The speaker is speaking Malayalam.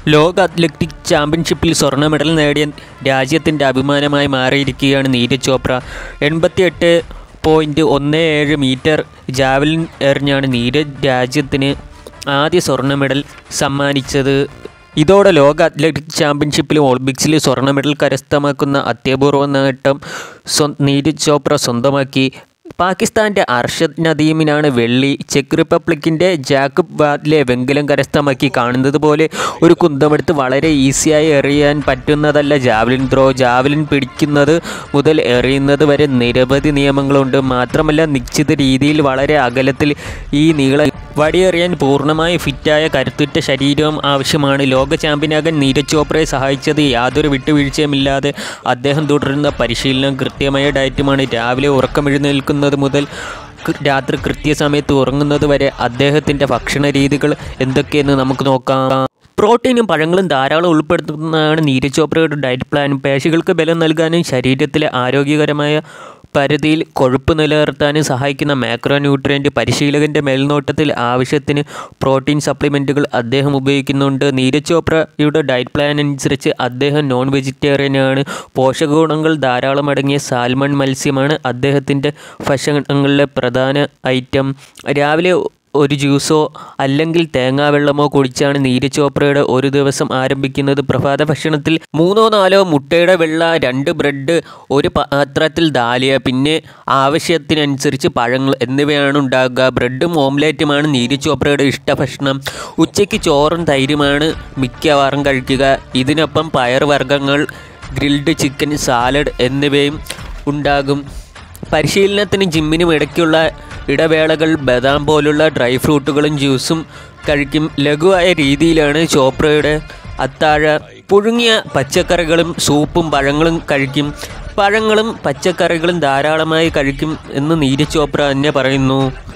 ലോക അത്ലറ്റിക് ചാമ്പ്യൻഷിപ്പിൽ സ്വർണ്ണ മെഡൽ നേടിയ രാജ്യത്തിൻ്റെ അഭിമാനമായി മാറിയിരിക്കുകയാണ് നീരജ് ചോപ്ര എൺപത്തിയെട്ട് പോയിൻറ്റ് ഒന്ന് ഏഴ് മീറ്റർ ജാവലിൻ എറിഞ്ഞാണ് നീരജ് രാജ്യത്തിന് ആദ്യ സ്വർണ്ണ മെഡൽ സമ്മാനിച്ചത് ഇതോടെ ലോക അത്ലറ്റിക് ചാമ്പ്യൻഷിപ്പിലും ഒളിമ്പിക്സിലും സ്വർണ്ണ മെഡൽ കരസ്ഥമാക്കുന്ന അത്യപൂർവ നേട്ടം സ്വ നീരജ് ചോപ്ര സ്വന്തമാക്കി പാകിസ്ഥാൻ്റെ അർഷദ് നദീമിനാണ് വെള്ളി ചെക്ക് റിപ്പബ്ലിക്കിൻ്റെ ജാക്കബ് വാദ്ലെ വെങ്കലം കരസ്ഥമാക്കി കാണുന്നത് പോലെ ഒരു കുന്തമെടുത്ത് വളരെ ഈസിയായി എറിയാൻ പറ്റുന്നതല്ല ജാവലിൻ ത്രോ ജാവലിൻ പിടിക്കുന്നത് മുതൽ എറിയുന്നത് വരെ നിരവധി നിയമങ്ങളുണ്ട് മാത്രമല്ല നിശ്ചിത രീതിയിൽ വളരെ അകലത്തിൽ ഈ നീള വടിയെറിയാൻ പൂർണ്ണമായി ഫിറ്റായ കരുത്തുറ്റ ശരീരവും ആവശ്യമാണ് ലോക ചാമ്പ്യനാകാൻ നീരജ് ചോപ്രയെ സഹായിച്ചത് യാതൊരു വിട്ടുവീഴ്ചയുമില്ലാതെ അദ്ദേഹം തുടരുന്ന പരിശീലനം കൃത്യമായ ഡയറ്റുമാണ് രാവിലെ ഉറക്കമെഴുന്നേൽക്കുന്നത് മുതൽ കൃ- രാത്രി കൃത്യസമയത്ത് ഉറങ്ങുന്നത് വരെ അദ്ദേഹത്തിൻ്റെ ഭക്ഷണ രീതികൾ എന്തൊക്കെയെന്ന് നമുക്ക് നോക്കാം പ്രോട്ടീനും പഴങ്ങളും ധാരാളം ഉൾപ്പെടുത്തുന്നതാണ് നീരജ് ചോപ്രയുടെ ഡയറ്റ് പ്ലാൻ പേശികൾക്ക് ബലം നൽകാനും ശരീരത്തിലെ ആരോഗ്യകരമായ പരിധിയിൽ കൊഴുപ്പ് നിലനിർത്താനും സഹായിക്കുന്ന മാക്രോ ന്യൂട്രിയൻ്റ് പരിശീലകൻ്റെ മേൽനോട്ടത്തിൽ ആവശ്യത്തിന് പ്രോട്ടീൻ സപ്ലിമെൻറ്റുകൾ അദ്ദേഹം ഉപയോഗിക്കുന്നുണ്ട് നീരജ് ചോപ്രയുടെ ഡയറ്റ് പ്ലാൻ അനുസരിച്ച് അദ്ദേഹം നോൺ വെജിറ്റേറിയനാണ് പോഷകഗുണങ്ങൾ ധാരാളം അടങ്ങിയ സാൽമൺ മത്സ്യമാണ് അദ്ദേഹത്തിൻ്റെ ഭക്ഷണങ്ങളിലെ പ്രധാന ഐറ്റം രാവിലെ ഒരു ജ്യൂസോ അല്ലെങ്കിൽ തേങ്ങാവെള്ളമോ കുടിച്ചാണ് നീരജ് ചോപ്രയുടെ ഒരു ദിവസം ആരംഭിക്കുന്നത് പ്രഭാത ഭക്ഷണത്തിൽ മൂന്നോ നാലോ മുട്ടയുടെ വെള്ള രണ്ട് ബ്രെഡ് ഒരു പാത്രത്തിൽ ദാലിയ പിന്നെ ആവശ്യത്തിനനുസരിച്ച് പഴങ്ങൾ എന്നിവയാണ് ഉണ്ടാകുക ബ്രെഡും ഓംലേറ്റുമാണ് നീരജ് ചോപ്രയുടെ ഇഷ്ടഭക്ഷണം ഉച്ചയ്ക്ക് ചോറും തൈരുമാണ് മിക്കവാറും കഴിക്കുക ഇതിനൊപ്പം പയർവർഗ്ഗങ്ങൾ ഗ്രിൽഡ് ചിക്കൻ സാലഡ് എന്നിവയും ഉണ്ടാകും പരിശീലനത്തിനും ജിമ്മിനും ഇടയ്ക്കുള്ള ഇടവേളകൾ ബദാം പോലുള്ള ഡ്രൈ ഫ്രൂട്ടുകളും ജ്യൂസും കഴിക്കും ലഘുവായ രീതിയിലാണ് ചോപ്രയുടെ അത്താഴ പുഴുങ്ങിയ പച്ചക്കറികളും സൂപ്പും പഴങ്ങളും കഴിക്കും പഴങ്ങളും പച്ചക്കറികളും ധാരാളമായി കഴിക്കും എന്ന് നീരജ് ചോപ്ര തന്നെ പറയുന്നു